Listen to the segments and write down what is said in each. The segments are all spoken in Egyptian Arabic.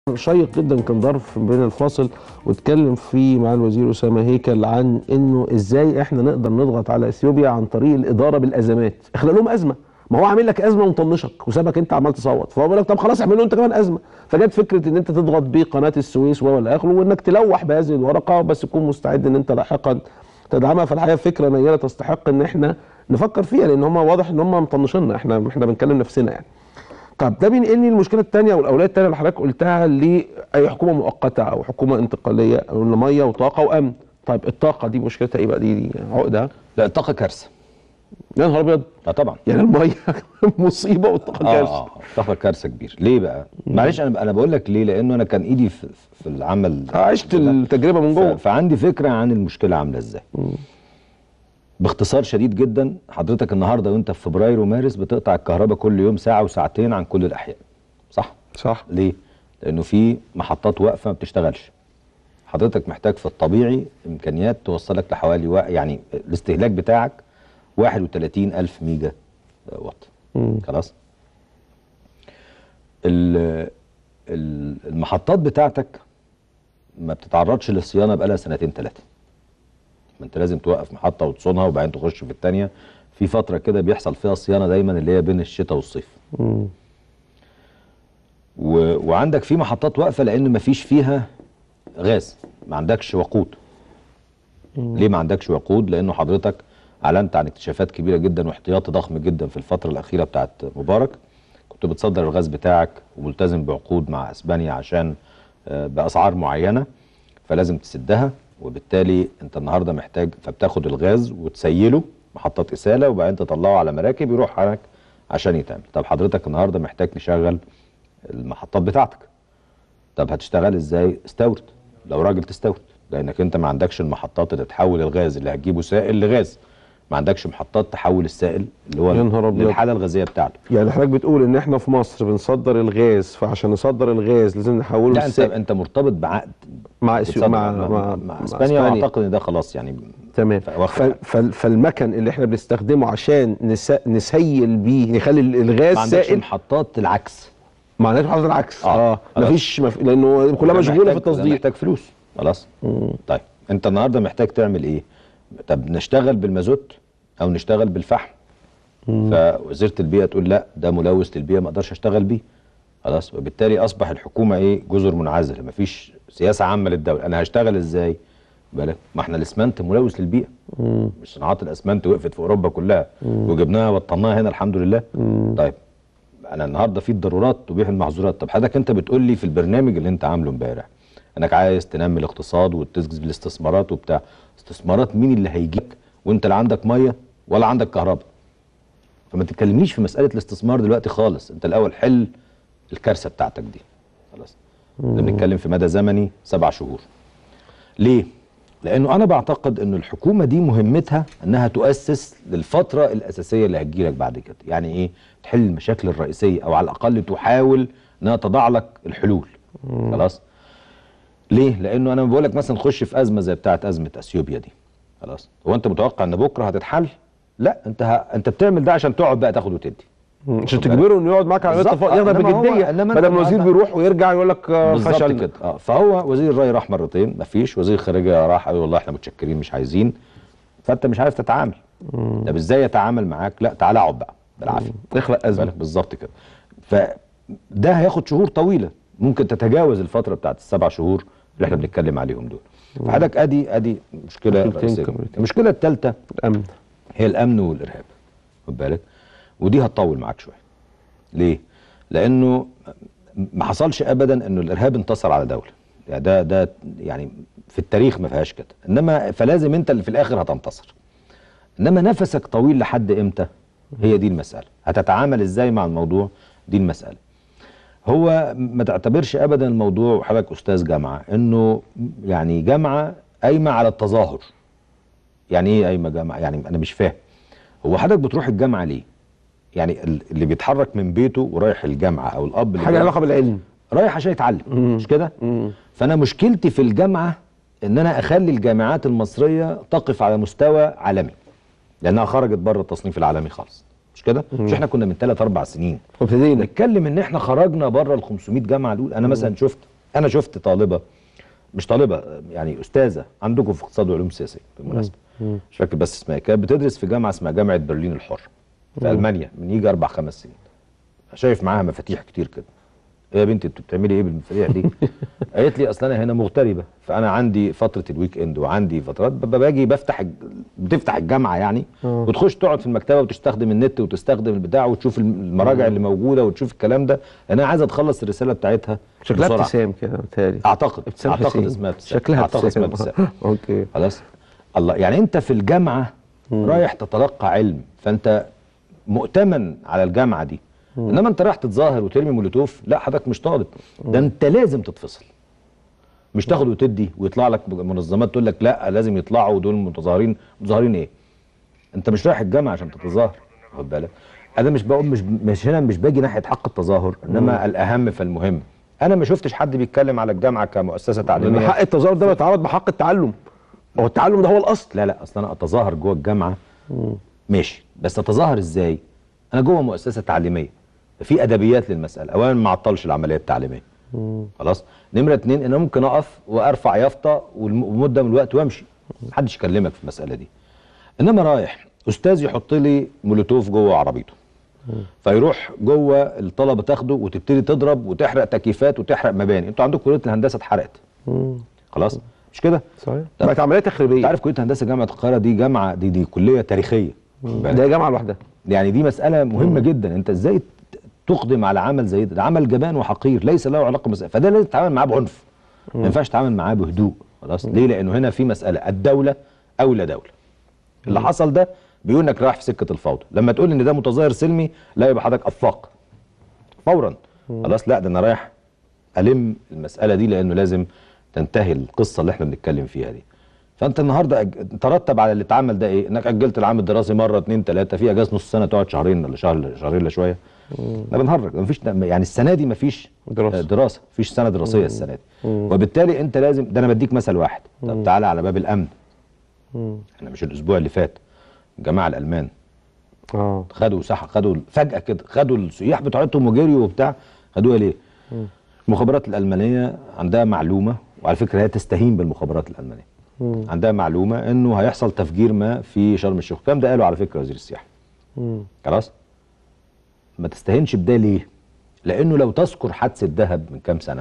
شيق جدا كان ظرف بين الفاصل واتكلم فيه مع الوزير اسامه هيكل عن انه ازاي احنا نقدر نضغط على اثيوبيا عن طريق الاداره بالازمات اخلق لهم ازمه ما هو عامل لك ازمه ومطنشك وسابك انت عمال تصوت فهو بيقول لك طب خلاص اعمل له انت كمان ازمه فجت فكره ان انت تضغط بقناه السويس والى اخره وانك تلوح بهذه الورقه بس تكون مستعد ان انت لاحقا تدعمها فالحقيقه فكره نيره تستحق ان احنا نفكر فيها لان هم واضح ان هم مطنشيننا احنا احنا بنكلم نفسنا يعني طب ده بينقلني المشكله الثانيه والاولويه الثانيه اللي حضرتك قلتها لاي حكومه مؤقته او حكومه انتقاليه او ميه وطاقه وامن طيب الطاقه دي مشكلتها ايه بقى دي, دي عقده لا الطاقه كارثه يا نهار ابيض اه طبعا يعني الميه مصيبه والطاقه اه كارثه اه الطاقه كارثه كبير ليه بقى معلش انا انا بقول لك ليه لانه انا كان ايدي في, في العمل آه، عشت التجربه من ف- جوه فعندي فكره عن المشكله عامله ازاي باختصار شديد جدا حضرتك النهارده وانت في فبراير ومارس بتقطع الكهرباء كل يوم ساعه وساعتين عن كل الاحياء صح صح ليه لانه في محطات واقفه ما بتشتغلش حضرتك محتاج في الطبيعي امكانيات توصلك لحوالي وا- يعني الاستهلاك بتاعك 31 الف ميجا واط خلاص ال- ال- المحطات بتاعتك ما بتتعرضش للصيانه بقالها سنتين ثلاثه ما انت لازم توقف محطه وتصونها وبعدين تخش في الثانيه في فتره كده بيحصل فيها صيانه دايما اللي هي بين الشتاء والصيف و... وعندك في محطات واقفه لان ما فيش فيها غاز ما عندكش وقود ليه ما عندكش وقود لانه حضرتك اعلنت عن اكتشافات كبيره جدا واحتياطي ضخم جدا في الفتره الاخيره بتاعت مبارك كنت بتصدر الغاز بتاعك وملتزم بعقود مع اسبانيا عشان آه، باسعار معينه فلازم تسدها وبالتالي انت النهارده محتاج فبتاخد الغاز وتسيله محطات اساله وبعدين تطلعه على مراكب يروح هناك عشان يتعمل طب حضرتك النهارده محتاج تشغل المحطات بتاعتك طب هتشتغل ازاي استورد لو راجل تستورد لانك انت ما عندكش المحطات اللي تحول الغاز اللي هتجيبه سائل لغاز ما عندكش محطات تحول السائل اللي هو يا نهار أبيض. للحاله الغازيه بتاعته يعني حضرتك بتقول ان احنا في مصر بنصدر الغاز فعشان نصدر الغاز لازم نحوله لا انت للسائل. انت مرتبط بعقد مع بتصدر إثيو- مع مع, مع, مع اسبانيا واعتقد ان ده خلاص يعني تمام ف- واخد فال فال فالمكن اللي احنا بنستخدمه عشان نس... نسيل بيه نخلي الغاز ما عندكش سائل محطات العكس ما عندناش محطات العكس آه، اه خلاص. مفيش مف... لانه كلها ده مشغوله محتاج- في ده التصدير محتاج فلوس خلاص طيب انت النهارده محتاج تعمل ايه طب نشتغل بالمازوت او نشتغل بالفحم فوزيره البيئه تقول لا ده ملوث للبيئه ما اقدرش اشتغل بيه خلاص وبالتالي اصبح الحكومه ايه جزر منعزله مفيش سياسه عامه للدوله انا هشتغل ازاي بالك ما احنا الاسمنت ملوث للبيئه مش صناعات الاسمنت وقفت في اوروبا كلها وجبناها وطناها هنا الحمد لله طيب انا النهارده في الضرورات تبيح المحظورات طب حضرتك انت بتقول لي في البرنامج اللي انت عامله امبارح انك عايز تنمي الاقتصاد وتجذب الاستثمارات وبتاع استثمارات مين اللي هيجيك وانت لا عندك ميه ولا عندك كهرباء فما تتكلمنيش في مساله الاستثمار دلوقتي خالص انت الاول حل الكارثه بتاعتك دي خلاص احنا بنتكلم في مدى زمني سبع شهور ليه لانه انا بعتقد ان الحكومه دي مهمتها انها تؤسس للفتره الاساسيه اللي هتجيلك بعد كده يعني ايه تحل المشاكل الرئيسيه او على الاقل تحاول انها تضع لك الحلول خلاص ليه لانه انا بقول لك مثلا خش في ازمه زي بتاعه ازمه اثيوبيا دي خلاص هو انت متوقع ان بكره هتتحل لا انت ه... انت بتعمل ده عشان تقعد بقى تاخد وتدي عشان تجبره انه يقعد معاك على بالظبط. اتفاق آه، ياخدها إنما هو- بجديه إنما أنت بدل ما الوزير النهاردة- بيروح ويرجع يقول لك آه، بالظبط فشلنا كده اه فهو وزير الري راح مرتين مفيش وزير الخارجيه راح قال والله احنا متشكرين مش عايزين فانت مش عارف تتعامل طب ازاي يتعامل معاك لا تعالى اقعد بقى بالعافيه اخلق ازمه بالك بالظبط كده فده هياخد شهور طويله ممكن تتجاوز الفتره بتاعت السبع شهور اللي احنا بنتكلم عليهم دول فحضرتك ادي ادي مشكله مشكلتين رئيسيه كبيرتين. المشكله الثالثه الامن هي الامن والارهاب خد بالك ودي هتطول معاك شويه ليه لانه ما حصلش ابدا انه الارهاب انتصر على دوله يعني ده ده يعني في التاريخ ما فيهاش كده انما فلازم انت اللي في الاخر هتنتصر انما نفسك طويل لحد امتى هي دي المساله هتتعامل ازاي مع الموضوع دي المساله هو ما تعتبرش ابدا الموضوع وحضرتك استاذ جامعه انه يعني جامعه قايمه على التظاهر يعني ايه قايمه جامعه يعني انا مش فاهم هو حضرتك بتروح الجامعه ليه يعني ال- اللي بيتحرك من بيته ورايح الجامعه او الاب اللي حاجه جاي- علاقه بالعلم رايح عشان يتعلم مش كده فانا مشكلتي في الجامعه ان انا اخلي الجامعات المصريه تقف على مستوى عالمي لانها خرجت بره التصنيف العالمي خالص مش كده مش احنا كنا من 3 4 سنين وابتدينا نتكلم ان احنا خرجنا بره ال 500 جامعه دول انا مثلا شفت انا شفت طالبه مش طالبه يعني استاذه عندكم في اقتصاد وعلوم سياسيه بالمناسبه مش فاكر بس اسمها إيه. كانت بتدرس في جامعه اسمها جامعه برلين الحر في المانيا من يجي اربع خمس سنين شايف معاها مفاتيح كتير كده ايه يا بنتي انت بتعملي ايه بالمفاتيح دي؟ قالت لي اصل انا هنا مغتربه فانا عندي فتره الويك اند وعندي فترات ب- باجي بفتح الج- بتفتح الجامعه يعني آه. وتخش تقعد في المكتبه وتستخدم النت وتستخدم البتاع وتشوف الم- المراجع اللي موجوده وتشوف الكلام ده لان انا عايزه تخلص الرساله بتاعتها شكلها بسرعة. ابتسام كده متهيألي اعتقد ابتسام اعتقد حسين. اسمها ابتسام شكلها اعتقد اسمها ابتسام ابتسام اوكي خلاص الله يعني انت في الجامعه رايح تتلقى علم فانت مؤتمن على الجامعه دي انما انت رايح تتظاهر وترمي مولوتوف لا حضرتك مش طالب ده انت لازم تتفصل مش تاخد وتدي ويطلع لك منظمات تقول لك لا لازم يطلعوا دول متظاهرين متظاهرين ايه انت مش رايح الجامعه عشان تتظاهر خد بالك انا مش بقول مش مش هنا مش باجي ناحيه حق التظاهر انما الاهم فالمهم انا ما شفتش حد بيتكلم على الجامعه كمؤسسه لان تعليميه حق التظاهر ده بيتعارض بحق التعلم هو التعلم ده هو الاصل لا لا اصل انا اتظاهر جوه الجامعه ماشي بس اتظاهر ازاي انا جوه مؤسسه تعليميه في ادبيات للمساله اولا ما اعطلش العمليه التعليميه خلاص نمره اتنين انا ممكن اقف وارفع يافطه والم- ومده من الوقت وامشي محدش يكلمك في المساله دي انما رايح استاذ يحط لي مولوتوف جوه عربيته فيروح جوه الطلبه تاخده وتبتدي تضرب وتحرق تكييفات وتحرق مباني انتوا عندكم كليه الهندسه اتحرقت خلاص مش كده صحيح طب- بقت عمليه تخريبيه انت عارف كليه هندسه جامعه القاهره دي جامعه دي دي كليه تاريخيه خد بالك. ده جامعه لوحدها يعني دي مساله مهمه جدا انت ازاي ت- تقدم على عمل زي ده ده عمل جبان وحقير ليس له علاقه بمسألة فده لازم تتعامل معاه بعنف ما ينفعش تتعامل معاه بهدوء خلاص ليه لانه هنا في مساله الدوله اولى دوله اللي حصل ده بيقول انك رايح في سكه الفوضى لما تقول ان ده متظاهر سلمي لا يبقى حضرتك افاق فورا خلاص لا ده انا رايح الم المساله دي لانه لازم تنتهي القصه اللي احنا بنتكلم فيها دي فانت النهارده أج... ترتب على اللي اتعمل ده ايه انك اجلت العام الدراسي مره اتنين تلاته في اجازه نص سنه تقعد شهرين ولا شهر شهرين الا شويه احنا بنهرج مفيش يعني السنه دي مفيش دراسة. آه، دراسه مفيش سنه دراسيه السنه دي وبالتالي انت لازم ده انا بديك مثل واحد طب تعالى على باب الامن احنا مش الاسبوع اللي فات الجماعه الالمان اه خدوا سح خدوا فجأة كده خدوا السياح بتوعتهم وجريوا وبتاع خدوها ليه؟ المخابرات الألمانية عندها معلومة وعلى فكرة هي تستهين بالمخابرات الألمانية عندها معلومة إنه هيحصل تفجير ما في شرم الشيخ الكلام ده قاله على فكرة وزير السياحة خلاص؟ ما تستهينش بده ليه؟ لأنه لو تذكر حادثة دهب من كام سنة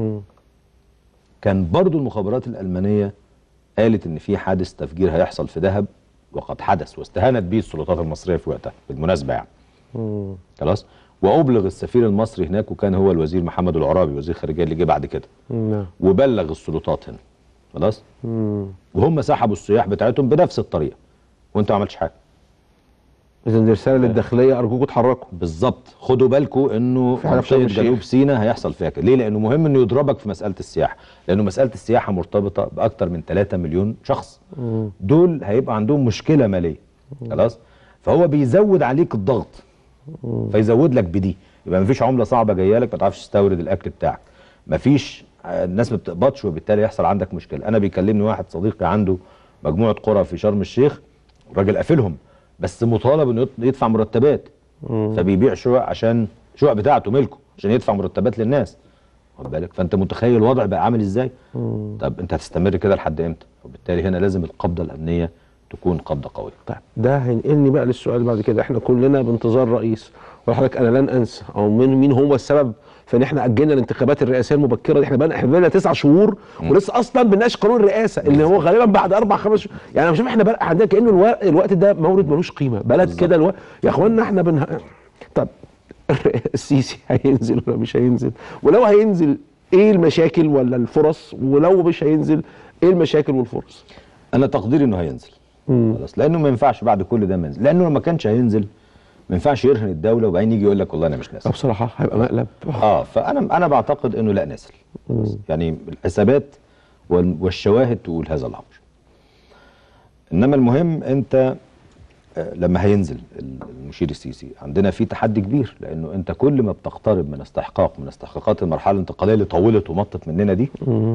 كان برضو المخابرات الألمانية قالت إن في حادث تفجير هيحصل في دهب وقد حدث واستهانت به السلطات المصرية في وقتها بالمناسبة يعني خلاص وأبلغ السفير المصري هناك وكان هو الوزير محمد العرابي وزير الخارجية اللي جه بعد كده نعم وبلغ السلطات هنا خلاص وهم سحبوا السياح بتاعتهم بنفس الطريقة وانت ما عملتش حاجة اذا دي رساله للداخليه ارجوكم اتحركوا بالظبط خدوا بالكم انه في حاجة في شرم منطقه الشيخ. جنوب سيناء هيحصل فيها كده ليه لانه مهم انه يضربك في مساله السياحه لانه مساله السياحه مرتبطه باكثر من 3 مليون شخص دول هيبقى عندهم مشكله ماليه خلاص فهو بيزود عليك الضغط فيزود لك بدي يبقى مفيش عمله صعبه جايه لك ما تعرفش تستورد الاكل بتاعك مفيش آه، الناس ما بتقبضش وبالتالي يحصل عندك مشكله انا بيكلمني واحد صديقي عنده مجموعه قرى في شرم الشيخ الراجل قافلهم بس مطالب انه يط- يدفع مرتبات فبيبيع شقق عشان شقق بتاعته ملكه عشان يدفع مرتبات للناس واخد بالك فانت متخيل الوضع بقى عامل ازاي طب انت هتستمر كده لحد امتى وبالتالي هنا لازم القبضه الامنيه تكون قبضه قويه طيب ده هينقلني بقى للسؤال بعد كده احنا كلنا بانتظار رئيس وحضرتك انا لن انسى او مين مين هو السبب في ان احنا اجلنا الانتخابات الرئاسيه المبكره دي احنا بقى احنا بقى تسع شهور ولسه اصلا بنناقش قانون الرئاسه اللي هو غالبا بعد اربع خمس شهور يعني انا بشوف احنا بقى عندنا كانه الوقت, الوقت ده مورد ملوش قيمه بلد كده الوقت يا اخوانا احنا بنه... طب السيسي هينزل ولا مش هينزل ولو هينزل ايه المشاكل ولا الفرص ولو مش هينزل ايه المشاكل والفرص انا تقديري انه هينزل خلاص لانه ما ينفعش بعد كل ده ما ينزل لانه لو ما كانش هينزل ما ينفعش يرهن الدوله وبعدين يجي يقول لك والله انا مش نازل لا بصراحه هيبقى مقلب اه فانا انا بعتقد انه لا نازل بس يعني الحسابات وال- والشواهد تقول هذا الامر انما المهم انت آه، لما هينزل ال- المشير السيسي عندنا في تحدي كبير لانه انت كل ما بتقترب من استحقاق من استحقاقات المرحله الانتقاليه اللي طولت ومطت مننا دي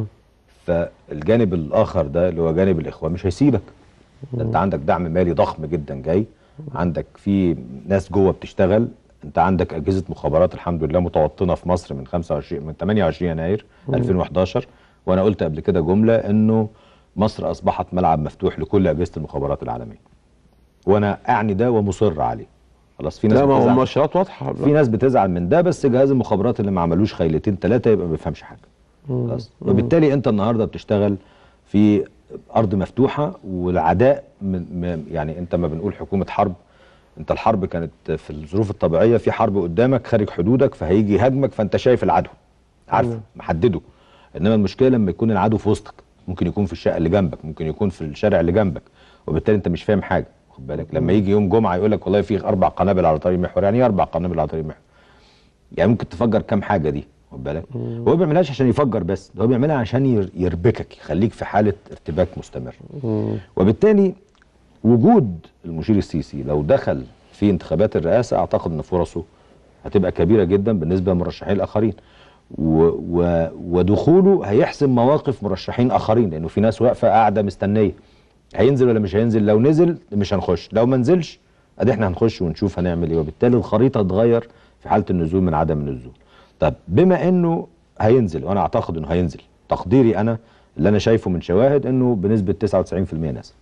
فالجانب الاخر ده اللي هو جانب الاخوان مش هيسيبك ده انت عندك دعم مالي ضخم جدا جاي عندك في ناس جوه بتشتغل انت عندك اجهزه مخابرات الحمد لله متوطنه في مصر من 25 من 28 يناير 2011 وانا قلت قبل كده جمله انه مصر اصبحت ملعب مفتوح لكل اجهزه المخابرات العالميه وانا اعني ده ومصر عليه خلاص في ناس لا ما هو بتزعل- المؤشرات واضحه في ناس بتزعل من ده بس جهاز المخابرات اللي ما عملوش خيلتين ثلاثه يبقى ما بيفهمش حاجه خلاص وبالتالي انت النهارده بتشتغل في ارض مفتوحه والعداء من من- يعني انت ما بنقول حكومه حرب انت الحرب كانت في الظروف الطبيعيه في حرب قدامك خارج حدودك فهيجي يهاجمك فانت شايف العدو عارفه محدده انما المشكله لما يكون العدو في وسطك ممكن يكون في الشقه اللي جنبك ممكن يكون في الشارع اللي جنبك وبالتالي انت مش فاهم حاجه خد بالك لما يجي يوم جمعه يقول لك والله في اربع قنابل على طريق محور يعني ايه اربع قنابل على طريق محور يعني ممكن تفجر كام حاجه دي خد بالك هو ما بيعملهاش عشان يفجر بس ده هو بيعملها عشان ير- يربكك يخليك في حاله ارتباك مستمر وبالتالي وجود المشير السيسي لو دخل في انتخابات الرئاسه اعتقد ان فرصه هتبقى كبيره جدا بالنسبه للمرشحين الاخرين و و ودخوله هيحسم مواقف مرشحين اخرين لانه في ناس واقفه قاعده مستنيه هينزل ولا مش هينزل لو نزل مش هنخش لو ما نزلش ادي احنا هنخش ونشوف هنعمل ايه وبالتالي الخريطه هتتغير في حاله النزول من عدم النزول طب بما انه هينزل وانا اعتقد انه هينزل تقديري انا اللي انا شايفه من شواهد انه بنسبه 99% نازل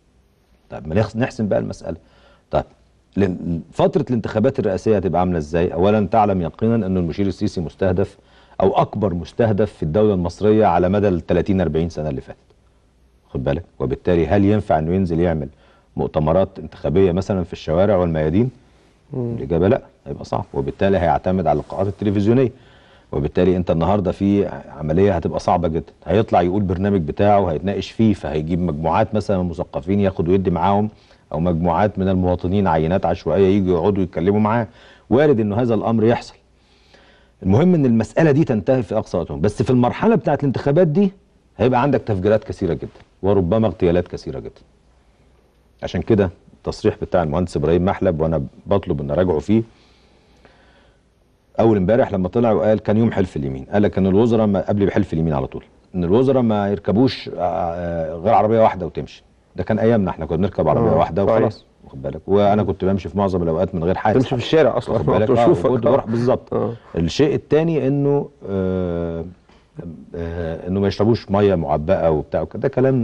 طيب ما نخ- نحسم بقى المسألة طيب لن- فترة الانتخابات الرئاسية هتبقى عاملة ازاي؟ أولا تعلم يقينا أن المشير السيسي مستهدف أو أكبر مستهدف في الدولة المصرية على مدى ال 30 40 سنة اللي فاتت. خد بالك؟ وبالتالي هل ينفع أنه ينزل يعمل مؤتمرات انتخابية مثلا في الشوارع والميادين؟ الإجابة لا هيبقى صعب وبالتالي هيعتمد على اللقاءات التلفزيونية وبالتالي انت النهارده في عمليه هتبقى صعبه جدا هيطلع يقول برنامج بتاعه هيتناقش فيه فهيجيب مجموعات مثلا من المثقفين ياخد ويدي معاهم او مجموعات من المواطنين عينات عشوائيه يجوا يقعدوا يتكلموا معاه وارد انه هذا الامر يحصل المهم ان المساله دي تنتهي في اقصى وقتهم بس في المرحله بتاعه الانتخابات دي هيبقى عندك تفجيرات كثيره جدا وربما اغتيالات كثيره جدا عشان كده التصريح بتاع المهندس ابراهيم محلب وانا بطلب ان اراجعه فيه اول امبارح لما طلع وقال كان يوم حلف اليمين قال لك ان الوزراء ما قبل بحلف اليمين على طول ان الوزراء ما يركبوش آه، غير عربيه واحده وتمشي ده كان ايامنا احنا كنا بنركب عربيه آه، واحده صحيح. وخلاص واخد بالك وانا كنت بمشي في معظم الاوقات من غير حادث تمشي في الشارع اصلا واخد بالك كنت آه، بشوفك كنت بروح بالظبط آه. الشيء الثاني انه آه آه انه ما يشربوش ميه معبأه وبتاع وكده. ده كلام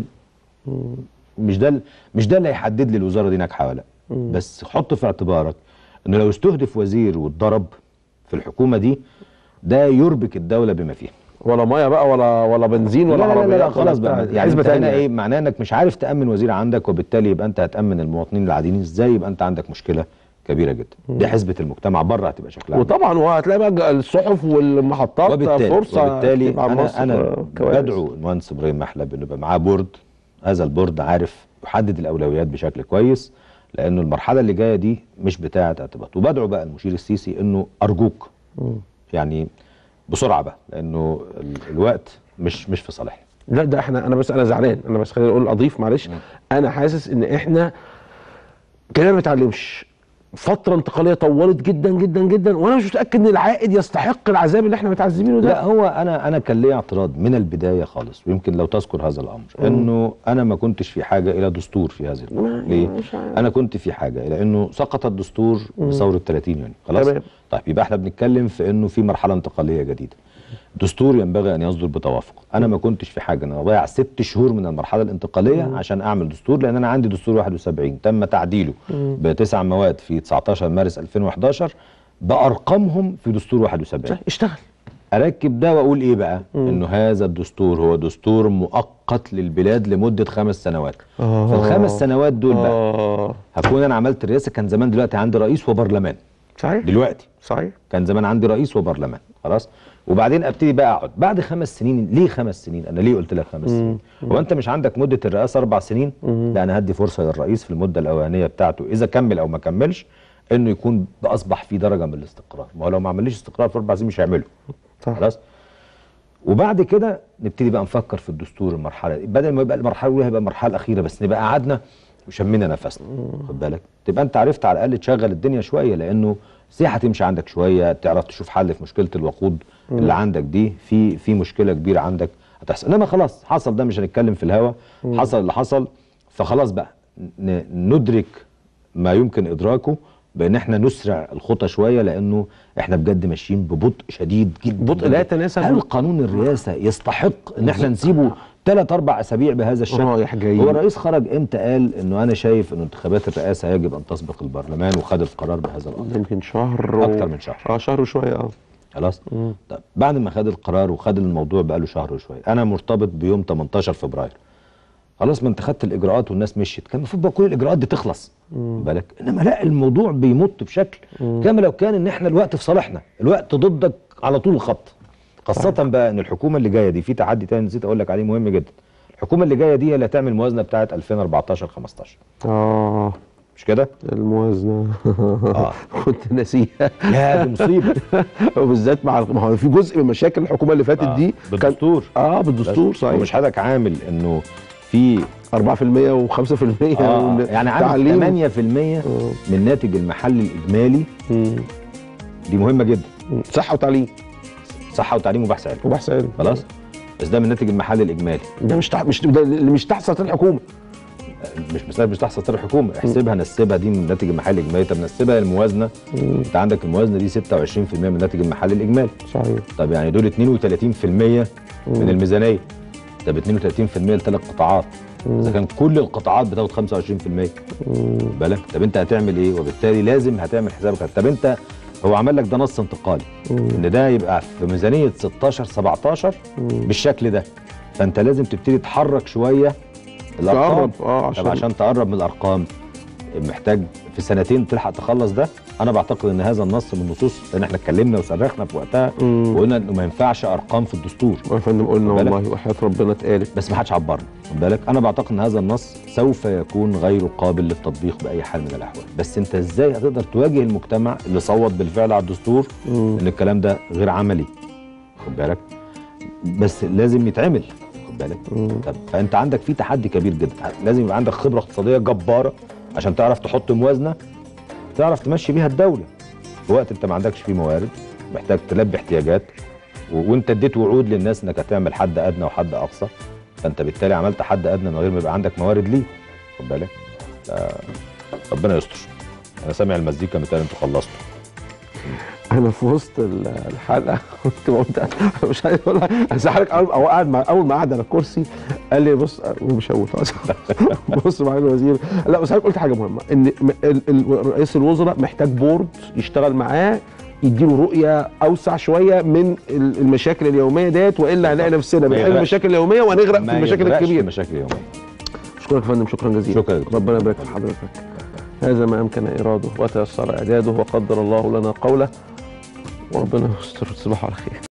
مش ده ال- مش ده اللي هيحدد لي الوزاره دي ناجحه ولا لا بس حط في اعتبارك انه لو استهدف وزير واتضرب في الحكومه دي ده يربك الدوله بما فيها ولا ميه بقى ولا ولا بنزين ولا لا لا لا, عربيات لا ولا خلاص بتاع. بقى يعني حسبة انت هنا تانية. ايه معناه انك مش عارف تامن وزير عندك وبالتالي يبقى انت هتامن المواطنين العاديين ازاي يبقى انت عندك مشكله كبيره جدا دي حسبه المجتمع بره هتبقى شكلها عامل وطبعا وهتلاقي بقى الصحف والمحطات وبالتالي فرصه وبالتالي تبقى انا مصر انا كوارث. بدعو المهندس ابراهيم محلب انه يبقى معاه بورد هذا البورد عارف يحدد الاولويات بشكل كويس لانه المرحله اللي جايه دي مش بتاعه اعتباط وبدعو بقى المشير السيسي انه ارجوك يعني بسرعه بقى لانه ال- الوقت مش مش في صالحنا لا ده احنا انا بس انا زعلان انا بس خليني اقول اضيف معلش انا حاسس ان احنا كده ما نتعلمش فتره انتقاليه طولت جدا جدا جدا وانا مش متاكد ان العائد يستحق العذاب اللي احنا متعذبينه ده لا هو انا انا كان لي اعتراض من البدايه خالص ويمكن لو تذكر هذا الامر انه انا ما كنتش في حاجه الى دستور في هذه الفتره ما- ليه؟ مش عارف. انا كنت في حاجه الى انه سقط الدستور بثوره 30 يونيو خلاص تمام. طيب يبقى احنا بنتكلم في انه في مرحله انتقاليه جديده دستور ينبغي ان يصدر بتوافق انا ما كنتش في حاجه ان انا اضيع ست شهور من المرحله الانتقاليه عشان اعمل دستور لان انا عندي دستور 71 تم تعديله بتسع مواد في 19 مارس 2011 بارقامهم في دستور 71 اشتغل اركب ده واقول ايه بقى انه هذا الدستور هو دستور مؤقت للبلاد لمده خمس سنوات آه. في الخمس سنوات دول بقى اه هكون انا عملت الرئاسه كان زمان دلوقتي عندي رئيس وبرلمان صحيح دلوقتي صحيح كان زمان عندي رئيس وبرلمان خلاص وبعدين ابتدي بقى اقعد بعد خمس سنين ليه خمس سنين انا ليه قلت لك خمس سنين هو انت مش عندك مده الرئاسه اربع سنين لا انا هدي فرصه للرئيس في المده الاولانيه بتاعته اذا كمل او ما كملش انه يكون اصبح في درجه من الاستقرار ما هو لو ما عمليش استقرار في اربع سنين مش هيعمله صح خلاص وبعد كده نبتدي بقى نفكر في الدستور المرحله دي بدل ما يبقى المرحله الاولى هيبقى المرحله الاخيره بس نبقى قعدنا وشمينا نفسنا خد بالك تبقى انت عرفت على الاقل تشغل الدنيا شويه لانه السياحه تمشي عندك شويه تعرف تشوف حل في مشكله الوقود اللي عندك دي في في مشكله كبيره عندك هتحصل انما خلاص حصل ده مش هنتكلم في الهوا حصل اللي حصل فخلاص بقى ن- ندرك ما يمكن ادراكه بان احنا نسرع الخطى شويه لانه احنا بجد ماشيين ببطء شديد جدا بطء لا يتناسب هل قانون الرئاسه يستحق ان احنا نسيبه ثلاث اربع اسابيع بهذا الشكل رايح جاي. هو الرئيس خرج امتى قال انه انا شايف ان انتخابات الرئاسه يجب ان تسبق البرلمان وخد القرار بهذا الامر يمكن شهر أكتر من شهر. اه شهر وشويه اه خلاص طب بعد ما خد القرار وخد الموضوع بقاله شهر وشويه انا مرتبط بيوم 18 فبراير خلاص ما انت خدت الاجراءات والناس مشيت كان المفروض بقى كل الاجراءات دي تخلص بالك انما لا الموضوع بيمط بشكل كما لو كان ان احنا الوقت في صالحنا الوقت ضدك على طول الخط خاصة بقى ان الحكومة اللي جاية دي في تحدي تاني نسيت اقول لك عليه مهم جدا الحكومة اللي جاية دي هي اللي هتعمل موازنة بتاعت 2014 15 اه مش كده؟ الموازنه آه. كنت ناسيها يا دي مصيبة وبالذات مع ما هو في جزء من مشاكل الحكومه اللي فاتت آه، دي كان- بالدستور. اه بالدستور ومش صحيح حضرتك عامل انه في 4% و5% آه يعني عامل تعليم 8% من الناتج المحلي الاجمالي مم. دي مهمة جدا صحه وتعليم صحة وتعليم وبحث علمي وبحث علمي خلاص بس ده من الناتج المحلي الاجمالي ده مش تح... مش ده اللي مش تحت سيطره الحكومه مش مسألة مش تحت سيطرة الحكومة احسبها نسبها دي من الناتج المحلي الاجمالي طب نسبها للموازنة انت عندك الموازنة دي 26% من الناتج المحلي الاجمالي صحيح طب يعني دول 32% من الميزانية طب 32% لثلاث قطاعات اذا كان كل القطاعات بتاخد 25% بالك طب انت هتعمل ايه وبالتالي لازم هتعمل حسابك طب انت هو عمل لك ده نص انتقالي ان ده يبقى في ميزانيه 16 17 بالشكل ده فانت لازم تبتدي تحرك شويه الارقام تقرب، اه، عشان- طب عشان تقرب من الارقام محتاج في سنتين تلحق تخلص ده انا بعتقد ان هذا النص من النصوص لان احنا اتكلمنا وصرخنا في وقتها وقلنا انه ما ينفعش ارقام في الدستور يا فندم قلنا خد بالك. والله وحياه ربنا اتقالت بس ما حدش عبرنا خد بالك انا بعتقد ان هذا النص سوف يكون غير قابل للتطبيق باي حال من الاحوال بس انت ازاي هتقدر تواجه المجتمع اللي صوت بالفعل على الدستور ان الكلام ده غير عملي خد بالك بس لازم يتعمل خد بالك طب فانت عندك في تحدي كبير جدا لازم يبقى عندك خبره اقتصاديه جباره عشان تعرف تحط موازنه تعرف تمشي بيها الدوله في وقت انت ما عندكش فيه موارد محتاج تلبي احتياجات و- وانت اديت وعود للناس انك هتعمل حد ادنى وحد اقصى فانت بالتالي عملت حد ادنى من غير ما يبقى عندك موارد ليه خد بالك ف- ربنا يستر انا سامع المزيكا مثال انتوا خلصتوا انا في وسط ال- الحلقه كنت بقول مش عايز اقول بس حضرتك اول أو قاعد مع اول ما قعد على الكرسي قال لي بص ومش هقول خلاص. بص معالي الوزير لا بس حضرتك قلت حاجه مهمه ان م- ال- ال- رئيس الوزراء محتاج بورد يشتغل معاه يديله رؤيه اوسع شويه من ال- المشاكل اليوميه ديت والا هنلاقي نفسنا ما بنحل يغرقش. المشاكل اليوميه وهنغرق في ما المشاكل يغرقش في الكبيره المشاكل اليوميه اشكرك يا فندم شكرا جزيلا شكرا جزيلا. ربنا يبارك في حضرتك هذا ما امكن اراده وتيسر اعداده وقدر الله لنا قوله وربنا يستر تصبحوا على خير